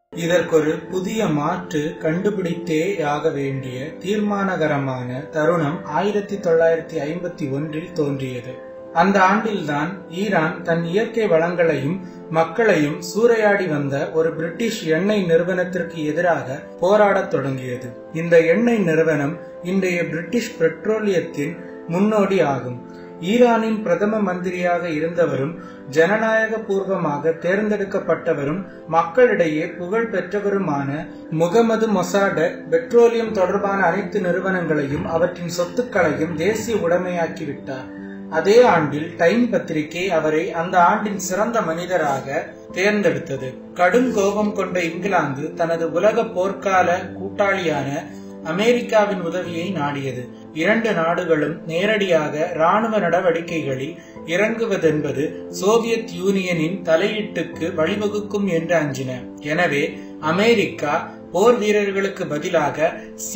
இதற்கொரு புதிய மாற்று கண்டுபிடித்தேயாக வேண்டிய தீர்மானகரமான தருணம் ஆயிரத்தி தொள்ளாயிரத்தி ஐம்பத்தி ஒன்றில் தோன்றியது அந்த ஆண்டில்தான் ஈரான் தன் இயற்கை வளங்களையும் மக்களையும் சூறையாடி வந்த ஒரு பிரிட்டிஷ் எண்ணெய் நிறுவனத்திற்கு எதிராக போராடத் தொடங்கியது இந்த எண்ணெய் நிறுவனம் இன்றைய பிரிட்டிஷ் பெட்ரோலியத்தின் முன்னோடி ஆகும் ஈரானின் பிரதம மந்திரியாக இருந்தவரும் ஜனநாயக பூர்வமாக தேர்ந்தெடுக்கப்பட்டவரும் மக்களிடையே புகழ் பெற்றவருமான முகமது மொசாடக் பெட்ரோலியம் தொடர்பான அனைத்து நிறுவனங்களையும் அவற்றின் சொத்துக்களையும் தேசிய உடைமையாக்கிவிட்டார் அதே ஆண்டில் டைம் பத்திரிகை அவரை அந்த ஆண்டின் சிறந்த மனிதராக தேர்ந்தெடுத்தது கடும் கோபம் கொண்ட இங்கிலாந்து தனது உலக போர்க்கால கூட்டாளியான அமெரிக்காவின் உதவியை நாடியது இரண்டு நாடுகளும் நேரடியாக ராணுவ நடவடிக்கைகளில் இறங்குவதென்பது சோவியத் யூனியனின் தலையீட்டுக்கு வழிவகுக்கும் என்று அஞ்சின எனவே அமெரிக்கா போர் வீரர்களுக்கு பதிலாக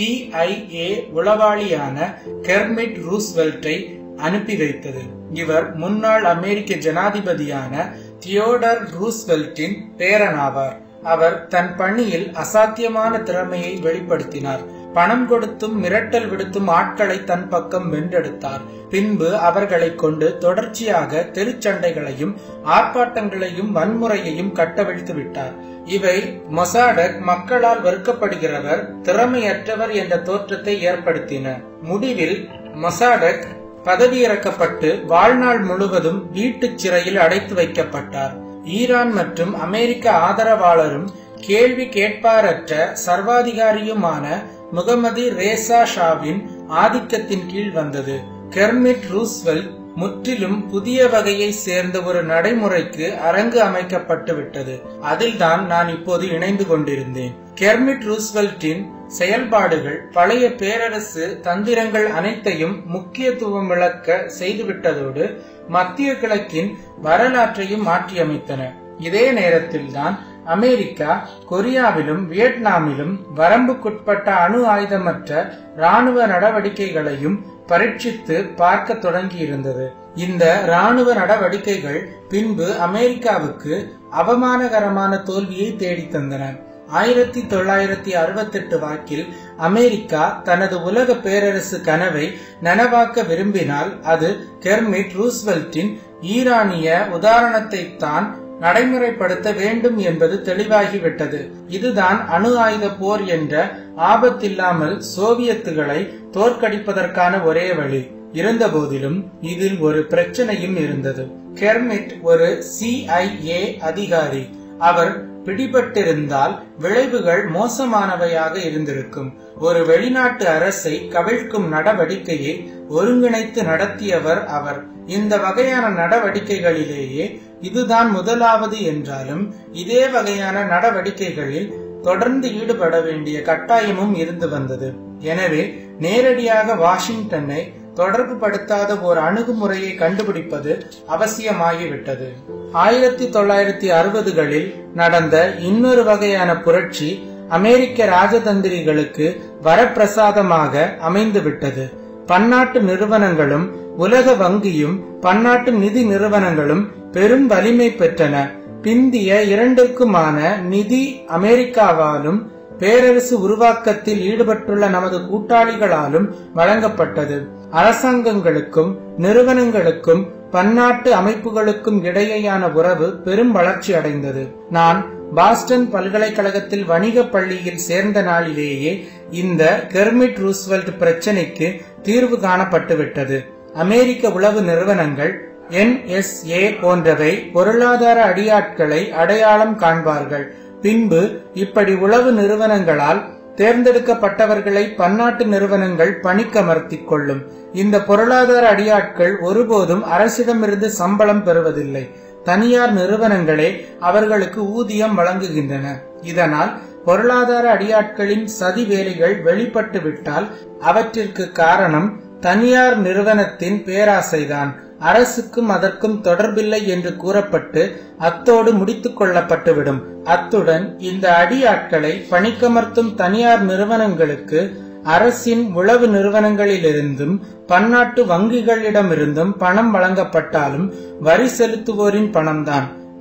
சிஐஏ உளவாளியான கெர்மிட் ரூஸ்வெல்ட்டை அனுப்பி வைத்தது இவர் முன்னாள் அமெரிக்க ஜனாதிபதியான தியோடர் ரூஸ்வெல்ட்டின் பேரனாவார் அவர் தன் பணியில் அசாத்தியமான திறமையை வெளிப்படுத்தினார் பணம் கொடுத்தும் மிரட்டல் விடுத்தும் ஆட்களை தன் பக்கம் வென்றெடுத்தார் பின்பு அவர்களை கொண்டு தொடர்ச்சியாக தெருச்சண்டைகளையும் ஆர்ப்பாட்டங்களையும் வன்முறையையும் கட்டவிழ்த்து விட்டார் இவை மொசாடக் மக்களால் வெறுக்கப்படுகிறவர் திறமையற்றவர் என்ற தோற்றத்தை ஏற்படுத்தின முடிவில் மொசாடக் பதவியிறக்கப்பட்டு வாழ்நாள் முழுவதும் வீட்டுச் சிறையில் அடைத்து வைக்கப்பட்டார் ஈரான் மற்றும் அமெரிக்க ஆதரவாளரும் கேள்வி கேட்பாரற்ற சர்வாதிகாரியுமான முகமது ரேசா ஷாவின் ஆதிக்கத்தின் கீழ் வந்தது கெர்மிட் ரூஸ்வெல்ட் முற்றிலும் புதிய வகையை சேர்ந்த ஒரு நடைமுறைக்கு அரங்கு அமைக்கப்பட்டு விட்டது அதில்தான் நான் இப்போது இணைந்து கொண்டிருந்தேன் கெர்மிட் ரூஸ்வெல்ட்டின் செயல்பாடுகள் பழைய பேரரசு தந்திரங்கள் அனைத்தையும் முக்கியத்துவம் விளக்க செய்துவிட்டதோடு மத்திய கிழக்கின் வரலாற்றையும் மாற்றியமைத்தன இதே நேரத்தில்தான் அமெரிக்கா கொரியாவிலும் வியட்நாமிலும் வரம்புக்குட்பட்ட அணு ஆயுதமற்ற ராணுவ நடவடிக்கைகளையும் பரீட்சித்து பார்க்க தொடங்கியிருந்தது இந்த ராணுவ நடவடிக்கைகள் பின்பு அமெரிக்காவுக்கு அவமானகரமான தோல்வியை தேடி தந்தன ஆயிரத்தி தொள்ளாயிரத்தி அறுபத்தெட்டு வாக்கில் அமெரிக்கா தனது உலக பேரரசு கனவை நனவாக்க விரும்பினால் அது கெர்மிட் ரூஸ்வெல்ட்டின் ஈரானிய உதாரணத்தை தான் நடைமுறைப்படுத்த வேண்டும் என்பது தெளிவாகிவிட்டது இதுதான் அணு ஆயுத போர் என்ற ஆபத்தில்லாமல் சோவியத்துகளை தோற்கடிப்பதற்கான ஒரே வழி இருந்தபோதிலும் இதில் ஒரு பிரச்சனையும் இருந்தது கெர்மிட் ஒரு சிஐஏ அதிகாரி அவர் பிடிபட்டிருந்தால் விளைவுகள் மோசமானவையாக இருந்திருக்கும் ஒரு வெளிநாட்டு அரசை கவிழ்க்கும் நடவடிக்கையை ஒருங்கிணைத்து நடத்தியவர் அவர் இந்த வகையான நடவடிக்கைகளிலேயே இதுதான் முதலாவது என்றாலும் இதே வகையான நடவடிக்கைகளில் தொடர்ந்து ஈடுபட வேண்டிய கட்டாயமும் இருந்து வந்தது எனவே நேரடியாக வாஷிங்டனை தொடர்பு படுத்தாத ஒரு அணுகுமுறையை கண்டுபிடிப்பது அவசியமாகிவிட்டது ஆயிரத்தி தொள்ளாயிரத்தி அறுபதுகளில் நடந்த இன்னொரு வகையான புரட்சி அமெரிக்க ராஜதந்திரிகளுக்கு வரப்பிரசாதமாக அமைந்துவிட்டது பன்னாட்டு நிறுவனங்களும் உலக வங்கியும் பன்னாட்டு நிதி நிறுவனங்களும் பெரும் வலிமை பெற்றன பிந்திய இரண்டிற்குமான நிதி அமெரிக்காவாலும் பேரரசு உருவாக்கத்தில் ஈடுபட்டுள்ள நமது கூட்டாளிகளாலும் வழங்கப்பட்டது அரசாங்கங்களுக்கும் நிறுவனங்களுக்கும் பன்னாட்டு அமைப்புகளுக்கும் இடையேயான உறவு பெரும் வளர்ச்சி அடைந்தது நான் பாஸ்டன் பல்கலைக்கழகத்தில் வணிக பள்ளியில் சேர்ந்த நாளிலேயே இந்த கெர்மிட் ரூஸ்வெல்ட் பிரச்சினைக்கு தீர்வு காணப்பட்டுவிட்டது அமெரிக்க உளவு நிறுவனங்கள் என்எஸ்ஏ போன்றவை பொருளாதார அடியாட்களை அடையாளம் காண்பார்கள் பின்பு இப்படி உளவு நிறுவனங்களால் தேர்ந்தெடுக்கப்பட்டவர்களை பன்னாட்டு நிறுவனங்கள் பணிக்கமர்த்திக் கொள்ளும் இந்த பொருளாதார அடியாட்கள் ஒருபோதும் அரசிடமிருந்து சம்பளம் பெறுவதில்லை தனியார் நிறுவனங்களே அவர்களுக்கு ஊதியம் வழங்குகின்றன இதனால் பொருளாதார அடியாட்களின் சதி வேலைகள் வெளிப்பட்டு விட்டால் அவற்றிற்கு காரணம் தனியார் நிறுவனத்தின் பேராசைதான் அரசுக்கும் அதற்கும் தொடர்பில்லை என்று கூறப்பட்டு அத்தோடு முடித்துக் கொள்ளப்பட்டுவிடும் அத்துடன் இந்த அடியாட்களை பணிக்கமர்த்தும் தனியார் நிறுவனங்களுக்கு அரசின் உளவு நிறுவனங்களிலிருந்தும் பன்னாட்டு வங்கிகளிடமிருந்தும் பணம் வழங்கப்பட்டாலும் வரி செலுத்துவோரின் பணம்தான்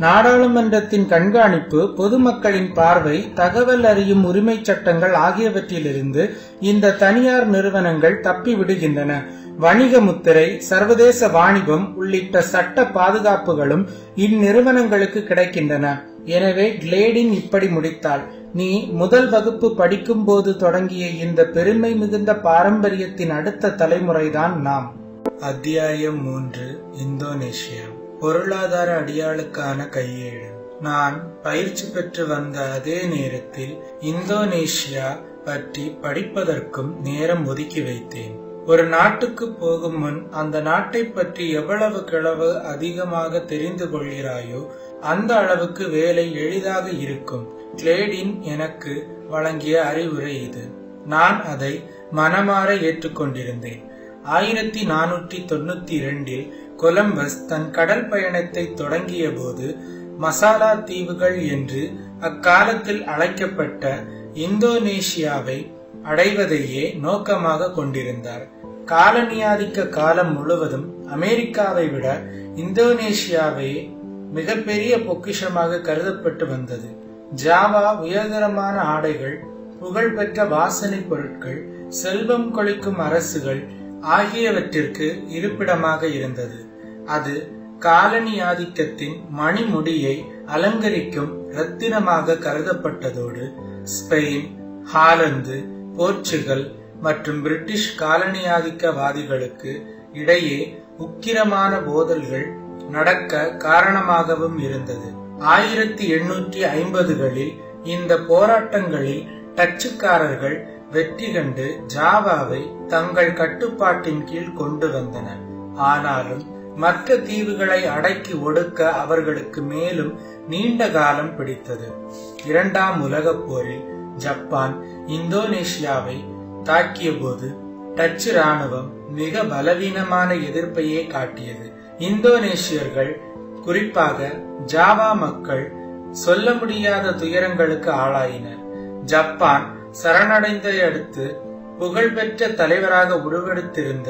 நாடாளுமன்றத்தின் கண்காணிப்பு பொதுமக்களின் பார்வை தகவல் அறியும் உரிமை சட்டங்கள் ஆகியவற்றிலிருந்து இந்த தனியார் நிறுவனங்கள் தப்பி விடுகின்றன வணிக முத்திரை சர்வதேச வாணிபம் உள்ளிட்ட சட்ட பாதுகாப்புகளும் இந்நிறுவனங்களுக்கு கிடைக்கின்றன எனவே கிளேடின் இப்படி முடித்தாள் நீ முதல் வகுப்பு படிக்கும் போது தொடங்கிய இந்த பெருமை மிகுந்த பாரம்பரியத்தின் அடுத்த தலைமுறைதான் நாம் அத்தியாயம் மூன்று இந்தோனேஷியா பொருளாதார அடியாளுக்கான கையேடு நான் பயிற்சி பெற்று வந்த அதே நேரத்தில் இந்தோனேஷியா பற்றி படிப்பதற்கும் நேரம் ஒதுக்கி வைத்தேன் ஒரு நாட்டுக்கு போகும் முன் அந்த நாட்டை பற்றி எவ்வளவு கிளவு அதிகமாக தெரிந்து கொள்கிறாயோ அந்த அளவுக்கு வேலை எளிதாக இருக்கும் கிளேடின் எனக்கு வழங்கிய அறிவுரை இது நான் அதை மனமாற ஏற்றுக்கொண்டிருந்தேன் ஆயிரத்தி நானூற்றி தொண்ணூத்தி இரண்டில் கொலம்பஸ் தன் கடல் பயணத்தை தொடங்கிய போது மசாலா தீவுகள் என்று அக்காலத்தில் அழைக்கப்பட்ட இந்தோனேஷியாவை அடைவதையே நோக்கமாக கொண்டிருந்தார் காலனியாதிக்க காலம் முழுவதும் அமெரிக்காவை விட இந்தோனேஷியாவே மிகப்பெரிய பொக்கிஷமாக கருதப்பட்டு வந்தது ஜாவா உயர்தரமான ஆடைகள் புகழ்பெற்ற வாசனை பொருட்கள் செல்வம் கொளிக்கும் அரசுகள் ஆகியவற்றிற்கு இருப்பிடமாக இருந்தது அது காலனி ஆதிக்கத்தின் மணிமுடியை அலங்கரிக்கும் ரத்தினமாக கருதப்பட்டதோடு ஸ்பெயின் ஹாலந்து போர்ச்சுகல் மற்றும் பிரிட்டிஷ் காலனியாதிக்கவாதிகளுக்கு இடையே உக்கிரமான மோதல்கள் நடக்க காரணமாகவும் இருந்தது ஆயிரத்தி எண்ணூற்றி ஐம்பதுகளில் இந்த போராட்டங்களில் டச்சுக்காரர்கள் வெற்றி கண்டு ஜாவாவை தங்கள் கட்டுப்பாட்டின் கீழ் கொண்டு வந்தனர் ஆனாலும் மற்ற தீவுகளை அடக்கி ஒடுக்க அவர்களுக்கு மேலும் நீண்ட காலம் பிடித்தது இரண்டாம் உலகப் போரில் ஜப்பான் இந்தோனேஷியாவை தாக்கிய போது டச்சு ராணுவம் மிக பலவீனமான எதிர்ப்பையே காட்டியது இந்தோனேஷியர்கள் குறிப்பாக ஜாவா மக்கள் சொல்ல முடியாத துயரங்களுக்கு ஆளாயினர் ஜப்பான் சரணடைந்ததை அடுத்து புகழ்பெற்ற தலைவராக உருவெடுத்திருந்த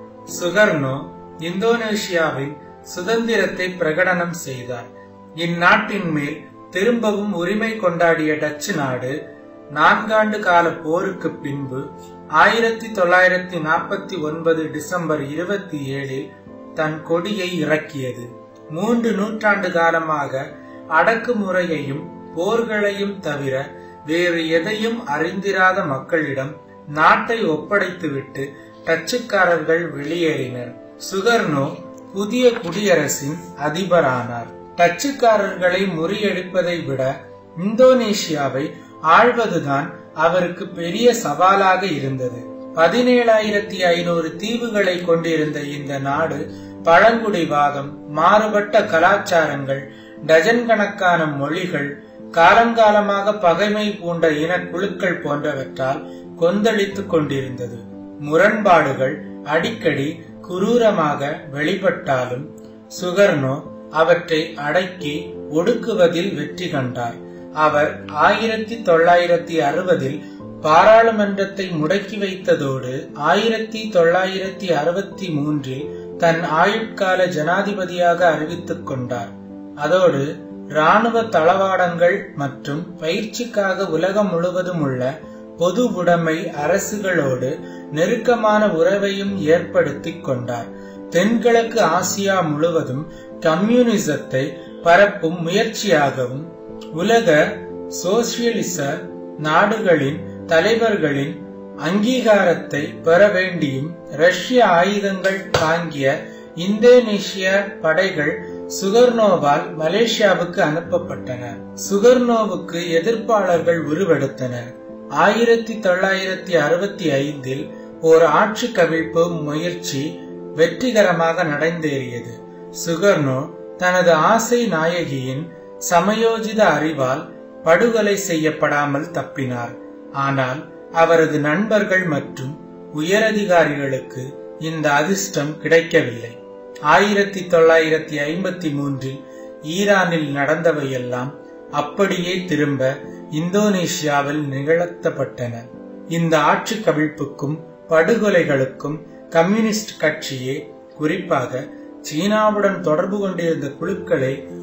சுகர்னோ இந்தோனேஷியாவின் சுதந்திரத்தை பிரகடனம் செய்தார் இந்நாட்டின் மேல் திரும்பவும் உரிமை கொண்டாடிய டச்சு நாடு நான்காண்டு கால போருக்கு பின்பு ஆயிரத்தி தொள்ளாயிரத்தி நாற்பத்தி ஒன்பது டிசம்பர் இருபத்தி ஏழில் தன் கொடியை இறக்கியது மூன்று நூற்றாண்டு காலமாக அடக்குமுறையையும் போர்களையும் தவிர வேறு எதையும் அறிந்திராத மக்களிடம் நாட்டை ஒப்படைத்துவிட்டு டச்சுக்காரர்கள் வெளியேறினர் சுகர்னோ புதிய குடியரசின் அதிபரானார் டச்சுக்காரர்களை முறியடிப்பதை விட இந்தோனேஷியாவை ஆழ்வதுதான் அவருக்கு பெரிய சவாலாக இருந்தது பதினேழாயிரத்தி ஐநூறு தீவுகளை கொண்டிருந்த இந்த நாடு பழங்குடிவாதம் மாறுபட்ட கலாச்சாரங்கள் டஜன் கணக்கான மொழிகள் காலங்காலமாக பகைமை பூண்ட இனக்குழுக்கள் போன்றவற்றால் கொந்தளித்துக் கொண்டிருந்தது முரண்பாடுகள் அடிக்கடி குரூரமாக வெளிப்பட்டாலும் சுகர்னோ அவற்றை அடக்கி ஒடுக்குவதில் வெற்றி கண்டார் அவர் ஆயிரத்தி தொள்ளாயிரத்தி அறுபதில் பாராளுமன்றத்தை முடக்கி வைத்ததோடு ஆயிரத்தி தொள்ளாயிரத்தி அறுபத்தி மூன்றில் தன் ஆயுட்கால ஜனாதிபதியாக அறிவித்துக் கொண்டார் அதோடு இராணுவ தளவாடங்கள் மற்றும் பயிற்சிக்காக உலகம் முழுவதும் உள்ள பொது உடைமை அரசுகளோடு நெருக்கமான உறவையும் ஏற்படுத்திக் கொண்டார் தென்கிழக்கு ஆசியா முழுவதும் கம்யூனிசத்தை பரப்பும் முயற்சியாகவும் உலக சோசியலிச நாடுகளின் தலைவர்களின் அங்கீகாரத்தை பெற வேண்டியும் ரஷ்ய ஆயுதங்கள் தாங்கிய இந்தோனேஷிய படைகள் சுகர்னோவால் மலேசியாவுக்கு அனுப்பப்பட்டன சுகர்னோவுக்கு எதிர்ப்பாளர்கள் உருவெடுத்தனர் ஆயிரத்தி தொள்ளாயிரத்தி அறுபத்தி ஐந்தில் ஓர் ஆட்சி கவிழ்ப்பு முயற்சி வெற்றிகரமாக நடந்தேறியது சுகர்னோ தனது ஆசை நாயகியின் சமயோஜித அறிவால் படுகொலை செய்யப்படாமல் தப்பினார் ஆனால் அவரது நண்பர்கள் மற்றும் உயரதிகாரிகளுக்கு இந்த அதிர்ஷ்டம் கிடைக்கவில்லை ஆயிரத்தி தொள்ளாயிரத்தி ஐம்பத்தி மூன்றில் ஈரானில் நடந்தவையெல்லாம் அப்படியே திரும்ப இந்தோனேஷியாவில் நிகழ்த்தப்பட்டன இந்த ஆட்சி கவிழ்ப்புக்கும் படுகொலைகளுக்கும் கம்யூனிஸ்ட் கட்சியே குறிப்பாக சீனாவுடன் தொடர்பு கொண்டிருந்த குழுக்களே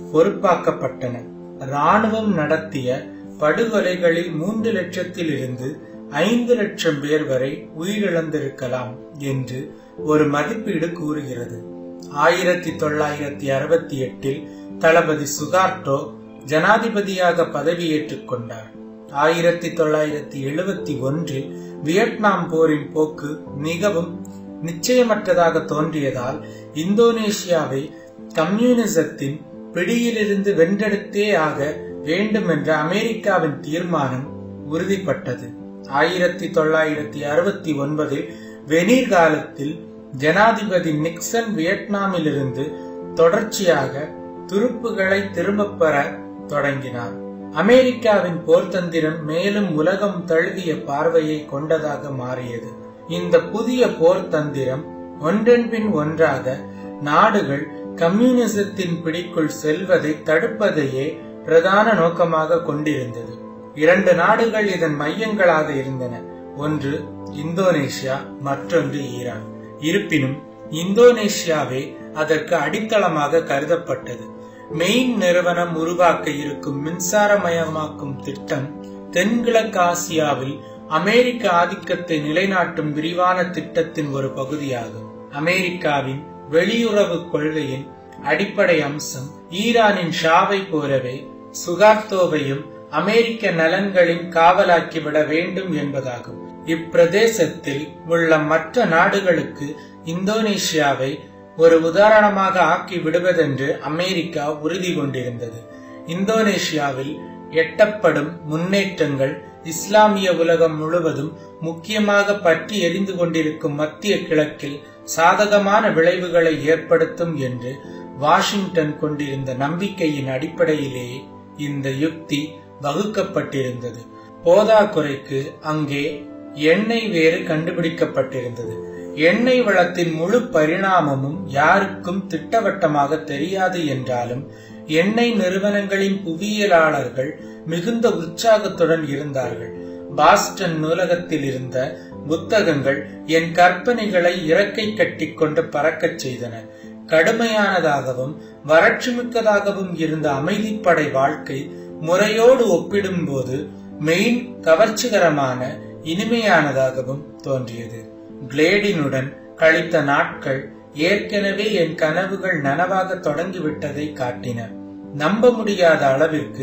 பொறுப்பாக்கப்பட்டன ராணுவம் நடத்திய படுகொலைகளில் மூன்று லட்சத்தில் இருந்து ஐந்து லட்சம் பேர் வரை உயிரிழந்திருக்கலாம் என்று ஒரு மதிப்பீடு கூறுகிறது ஆயிரத்தி தொள்ளாயிரத்தி அறுபத்தி எட்டில் தளபதி சுகார்டோ ஜனாதிபதியாக பதவியேற்றுக் கொண்டார் ஆயிரத்தி தொள்ளாயிரத்தி எழுபத்தி ஒன்றில் வியட்நாம் போரின் போக்கு மிகவும் நிச்சயமற்றதாக தோன்றியதால் இந்தோனேஷியாவை கம்யூனிசத்தின் பிடியிலிருந்து வென்றெடுத்தே ஆக வேண்டும் என்ற அமெரிக்காவின் தீர்மானம் உறுதிப்பட்டது ஆயிரத்தி தொள்ளாயிரத்தி அறுபத்தி ஒன்பதில் வெனீர் காலத்தில் ஜனாதிபதி நிக்சன் வியட்நாமிலிருந்து தொடர்ச்சியாக துருப்புகளை திரும்பப் பெற தொடங்கினார் அமெரிக்காவின் போர்த்தந்திரம் மேலும் உலகம் தழுவிய பார்வையை கொண்டதாக மாறியது இந்த புதிய போர்த்தந்திரம் ஒன்றன் பின் ஒன்றாக நாடுகள் கம்யூனிசத்தின் பிடிக்குள் செல்வதை தடுப்பதையே பிரதான நோக்கமாக கொண்டிருந்தது இரண்டு நாடுகள் இதன் மையங்களாக இருந்தன ஒன்று இந்தோனேஷியா மற்றொன்று ஈரான் இருப்பினும் இந்தோனேஷியாவே அதற்கு அடித்தளமாக கருதப்பட்டது மெயின் நிறுவனம் உருவாக்க இருக்கும் மின்சாரமயமாக்கும் திட்டம் தென்கிழக்கு ஆசியாவில் அமெரிக்க ஆதிக்கத்தை நிலைநாட்டும் விரிவான திட்டத்தின் ஒரு பகுதியாகும் அமெரிக்காவின் வெளியுறவு கொள்கையின் அடிப்படை அம்சம் ஈரானின் ஷாவை போலவே சுகார்த்தோவையும் அமெரிக்க நலன்களின் காவலாக்கிவிட வேண்டும் என்பதாகும் இப்பிரதேசத்தில் உள்ள மற்ற நாடுகளுக்கு இந்தோனேஷியாவை ஒரு உதாரணமாக ஆக்கி விடுவதென்று அமெரிக்கா உறுதி கொண்டிருந்தது இந்தோனேஷியாவில் எட்டப்படும் முன்னேற்றங்கள் இஸ்லாமிய உலகம் முழுவதும் முக்கியமாக பற்றி எரிந்து கொண்டிருக்கும் மத்திய கிழக்கில் சாதகமான விளைவுகளை ஏற்படுத்தும் என்று வாஷிங்டன் கொண்டிருந்த நம்பிக்கையின் அடிப்படையிலேயே இந்த யுக்தி வகுக்கப்பட்டிருந்தது போதாக்குறைக்கு அங்கே எண்ணெய் வேறு கண்டுபிடிக்கப்பட்டிருந்தது எண்ணெய் வளத்தின் முழு பரிணாமமும் யாருக்கும் திட்டவட்டமாக தெரியாது என்றாலும் எண்ணெய் நிறுவனங்களின் புவியியலாளர்கள் மிகுந்த உற்சாகத்துடன் இருந்தார்கள் பாஸ்டன் நூலகத்தில் இருந்த புத்தகங்கள் என் கற்பனைகளை இறக்கை கட்டிக்கொண்டு பறக்கச் செய்தன கடுமையானதாகவும் வறட்சிமிக்கதாகவும் இருந்த அமைதிப்படை வாழ்க்கை முறையோடு ஒப்பிடும்போது மெயின் கவர்ச்சிகரமான இனிமையானதாகவும் தோன்றியது கிளேடினுடன் கழித்த நாட்கள் ஏற்கனவே என் கனவுகள் நனவாக தொடங்கிவிட்டதை காட்டின நம்ப முடியாத அளவிற்கு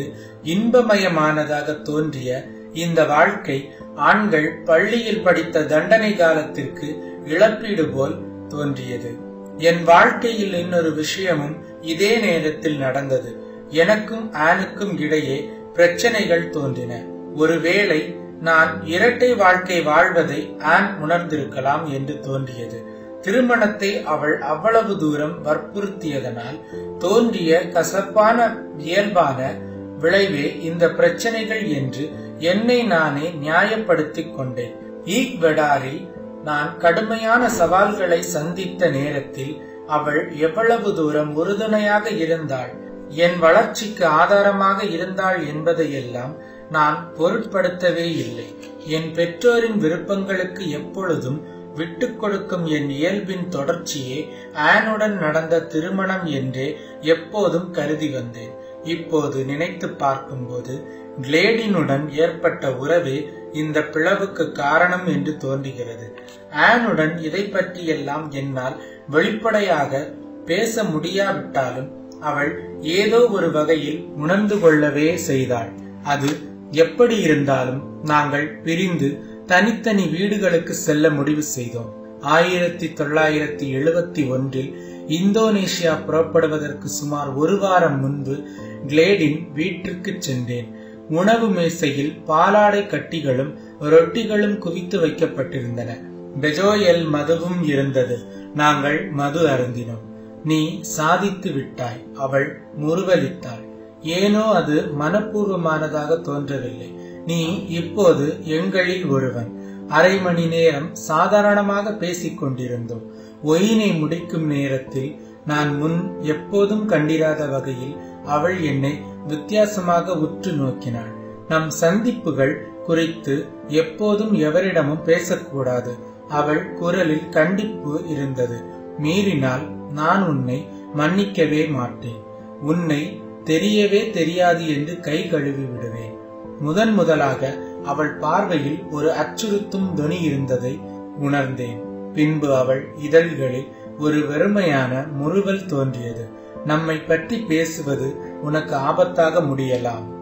இன்பமயமானதாக தோன்றிய இந்த வாழ்க்கை ஆண்கள் பள்ளியில் படித்த தண்டனை காலத்திற்கு இழப்பீடு போல் தோன்றியது என் வாழ்க்கையில் இன்னொரு விஷயமும் இதே நேரத்தில் நடந்தது எனக்கும் ஆனுக்கும் இடையே பிரச்சனைகள் தோன்றின ஒருவேளை நான் இரட்டை வாழ்க்கை வாழ்வதை ஆன் உணர்ந்திருக்கலாம் என்று தோன்றியது திருமணத்தை அவள் அவ்வளவு தூரம் வற்புறுத்தியதனால் தோன்றிய கசப்பான இயல்பான விளைவே இந்த பிரச்சனைகள் என்று என்னை நானே நியாயப்படுத்திக் கொண்டேன் ஈக்வெடாரில் நான் கடுமையான சவால்களை சந்தித்த நேரத்தில் அவள் எவ்வளவு தூரம் உறுதுணையாக இருந்தாள் என் வளர்ச்சிக்கு ஆதாரமாக இருந்தாள் என்பதையெல்லாம் நான் பொருட்படுத்தவே இல்லை என் பெற்றோரின் விருப்பங்களுக்கு எப்பொழுதும் விட்டுக் கொடுக்கும் என் இயல்பின் தொடர்ச்சியே ஆனுடன் நடந்த திருமணம் என்றே எப்போதும் கருதி வந்தேன் இப்போது நினைத்து பார்க்கும்போது கிளேடினுடன் ஏற்பட்ட உறவே இந்த பிளவுக்கு காரணம் என்று தோன்றுகிறது ஆனுடன் இதை பற்றியெல்லாம் என்னால் வெளிப்படையாக பேச முடியாவிட்டாலும் அவள் ஏதோ ஒரு வகையில் உணர்ந்து கொள்ளவே செய்தாள் அது எப்படி இருந்தாலும் நாங்கள் பிரிந்து தனித்தனி வீடுகளுக்கு செல்ல முடிவு செய்தோம் ஆயிரத்தி தொள்ளாயிரத்தி எழுபத்தி ஒன்றில் இந்தோனேஷியா புறப்படுவதற்கு சுமார் ஒரு வாரம் முன்பு கிளேடின் வீட்டிற்கு சென்றேன் உணவு மேசையில் பாலாடை கட்டிகளும் ரொட்டிகளும் குவித்து வைக்கப்பட்டிருந்தன பெஜோயல் மதுவும் இருந்தது நாங்கள் மது அருந்தினோம் நீ சாதித்து விட்டாய் அவள் முறுவலித்தாள் ஏனோ அது மனப்பூர்வமானதாக தோன்றவில்லை நீ இப்போது எங்களில் ஒருவன் அரை மணி நேரம் சாதாரணமாக பேசிக் கொண்டிருந்தோம் ஒயினை முடிக்கும் நேரத்தில் நான் முன் எப்போதும் கண்டிராத வகையில் அவள் என்னை வித்தியாசமாக உற்று நோக்கினாள் நம் சந்திப்புகள் குறித்து எப்போதும் எவரிடமும் பேசக்கூடாது அவள் குரலில் கண்டிப்பு இருந்தது மீறினால் நான் உன்னை மன்னிக்கவே மாட்டேன் உன்னை தெரியவே தெரியாது என்று கை கழுவி விடுவேன் முதன் முதலாக அவள் பார்வையில் ஒரு அச்சுறுத்தும் தொனி இருந்ததை உணர்ந்தேன் பின்பு அவள் இதழ்களில் ஒரு வெறுமையான முறுவல் தோன்றியது நம்மை பற்றி பேசுவது உனக்கு ஆபத்தாக முடியலாம்